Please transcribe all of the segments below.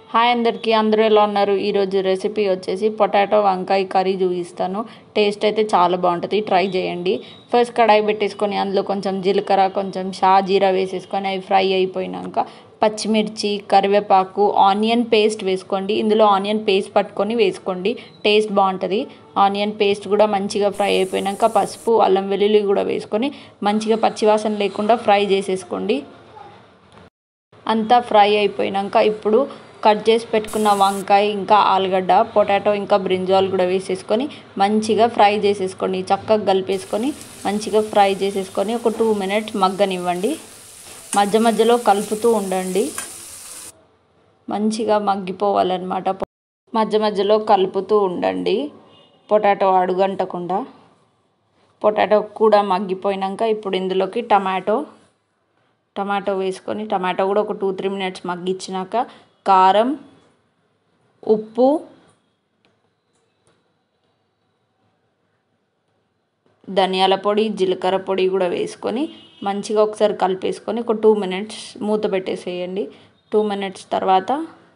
hi అందరికీ అందరూ ఎలా ఉన్నారు ఈరోజు రెసిపీ వచ్చేసి పొటాటో వంకాయ కర్రీ చూపిస్తాను టేస్ట్ అయితే చాలా బాగుంటుంది ట్రై చేయండి ఫస్ట్ కడాయి పెట్టేసుకొని అందులో కొంచెం జీలకర్ర కొంచెం షాజీరా వేసేసుకొని అవి ఫ్రై అయిపోయినాక పచ్చిమిర్చి కరివేపాకు ఆనియన్ పేస్ట్ వేసుకోండి ఇందులో ఆనియన్ పేస్ట్ పట్టుకొని వేసుకోండి టేస్ట్ బాగుంటుంది ఆనియన్ పేస్ట్ కూడా మంచిగా ఫ్రై అయిపోయినాక పసుపు అల్లం వెల్లుల్లి కూడా వేసుకొని మంచిగా పచ్చివాసన లేకుండా ఫ్రై చేసేసుకోండి అంతా ఫ్రై అయిపోయినాక ఇప్పుడు కట్ చేసి పెట్టుకున్న వంకాయ ఇంకా ఆలుగడ్డ పొటాటో ఇంకా బ్రింజాల్ కూడా వేసేసుకొని మంచిగా ఫ్రై చేసేసుకోండి చక్కగా కలిపేసుకొని మంచిగా ఫ్రై చేసేసుకొని ఒక టూ మినిట్స్ మగ్గనివ్వండి మధ్య మధ్యలో కలుపుతూ ఉండండి మంచిగా మగ్గిపోవాలన్నమాట మధ్య మధ్యలో కలుపుతూ ఉండండి పొటాటో అడుగంటకుండా పొటాటో కూడా మగ్గిపోయినాక ఇప్పుడు ఇందులోకి టమాటో టమాటో వేసుకొని టమాటో కూడా ఒక టూ త్రీ మినిట్స్ మగ్గించినాక కారం ఉప్పు ధనియాల పొడి జీలకర్ర పొడి కూడా వేసుకొని మంచిగా ఒకసారి కలిపేసుకొని ఒక టూ మినిట్స్ మూత పెట్టేసేయండి టూ మినిట్స్ తర్వాత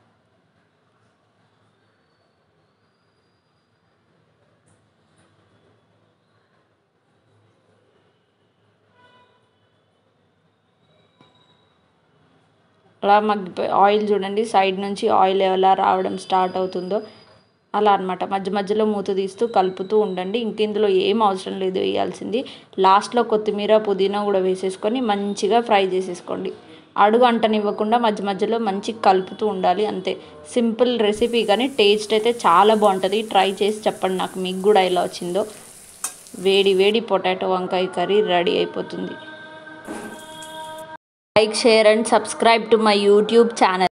అలా మగ్గిపోయి ఆయిల్ చూడండి సైడ్ నుంచి ఆయిల్ ఎలా రావడం స్టార్ట్ అవుతుందో అలా అనమాట మధ్య మధ్యలో మూత తీస్తూ కలుపుతూ ఉండండి ఇంక ఇందులో ఏం అవసరం లేదు వేయాల్సింది లాస్ట్లో కొత్తిమీర పుదీనా కూడా వేసేసుకొని మంచిగా ఫ్రై చేసేసుకోండి అడుగు అంటనివ్వకుండా మధ్య మధ్యలో మంచిగా కలుపుతూ ఉండాలి అంతే సింపుల్ రెసిపీ కానీ టేస్ట్ అయితే చాలా బాగుంటుంది ట్రై చేసి చెప్పండి నాకు మీకు కూడా ఎలా వచ్చిందో వేడి వేడి పొటాటో వంకాయ కర్రీ రెడీ అయిపోతుంది like share and subscribe to my YouTube channel